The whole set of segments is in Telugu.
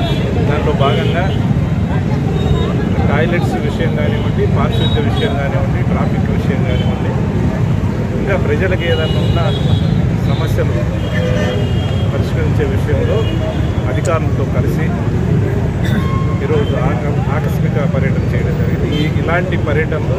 దాంట్లో భాగంగా టాయిలెట్స్ విషయం కానివ్వండి పారిశుద్ధ్య విషయం కానివ్వండి ట్రాఫిక్ విషయం కానివ్వండి ఇంకా ప్రజలకు ఏదైనా ఉన్న సమస్యలు పరిష్కరించే విషయంలో అధికారులతో కలిసి ఈరోజు ఆక ఆకస్మిక పర్యటన చేయడం జరిగింది ఈ ఇలాంటి పర్యటనలు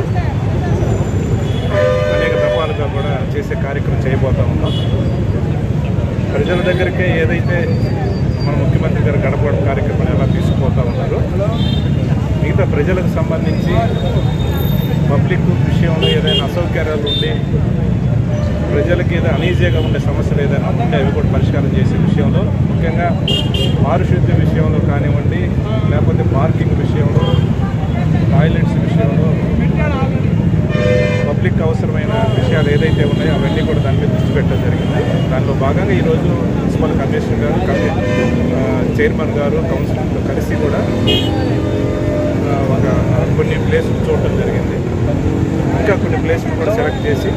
అనేక దఫాలుగా కూడా చేసే కార్యక్రమం చేయబోతా ఉన్నాం ప్రజల దగ్గరికే ఏదైతే మన ముఖ్యమంత్రి గారు గడపడం కార్యక్రమాన్ని ఎలా తీసుకుపోతా ఉన్నారు మిగతా ప్రజలకు సంబంధించి పబ్లిక్ విషయంలో ఏదైనా అసౌకర్యాలు ఉండి ప్రజలకి ఏదైనా అనీజీగా ఉండే సమస్యలు ఏదైనా ఉంటే అవి కూడా పరిష్కారం చేసే విషయంలో ముఖ్యంగా పారిశుద్ధ్య విషయంలో కానివ్వండి లేకపోతే పార్కింగ్ విషయంలో టాయిలెట్స్ విషయంలో పబ్లిక్ అవసరమైన విషయాలు ఏదైతే ఉన్నాయో అవన్నీ కూడా దాని మీద దృష్టి పెట్టడం జరిగింది దానిలో భాగంగా ఈరోజు మున్సిపల్ కమిషనర్ గారు కమి ఆ, చైర్మన్ గారు కౌన్సిలర్తో కలిసి కూడా ఆ, ఒక కొన్ని ప్లేసులు చూడటం జరిగింది ఇంకా కొన్ని ప్లేసులు కూడా సెలెక్ట్ చేసి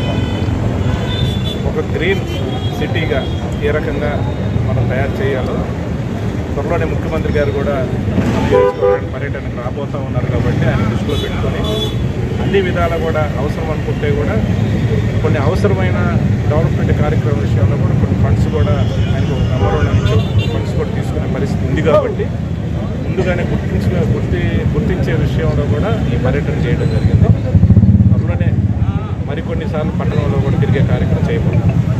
ఒక గ్రీన్ సిటీగా ఏ రకంగా మనం తయారు చేయాలో త్వరలోనే ముఖ్యమంత్రి గారు కూడా మన నియోజకవర్గానికి పర్యటనకు రాబోతూ ఉన్నారు కాబట్టి ఆయన దృష్టిలో పెట్టుకొని అన్ని విధాలా కూడా అవసరం అనుకుంటే కూడా కొన్ని అవసరమైన డెవలప్మెంట్ కార్యక్రమం విషయంలో కూడా కొన్ని ఫండ్స్ కూడా ఆయనకు ఒక మెమోరండం నుంచి ఫండ్స్ కూడా తీసుకునే పరిస్థితి ఉంది కాబట్టి ముందుగానే గుర్తించిన గుర్తి గుర్తించే విషయంలో కూడా ఈ పర్యటన చేయడం జరిగింది త్వరలోనే మరికొన్నిసార్లు పట్టణంలో కూడా తిరిగే కార్యక్రమం చేయబోతున్నాం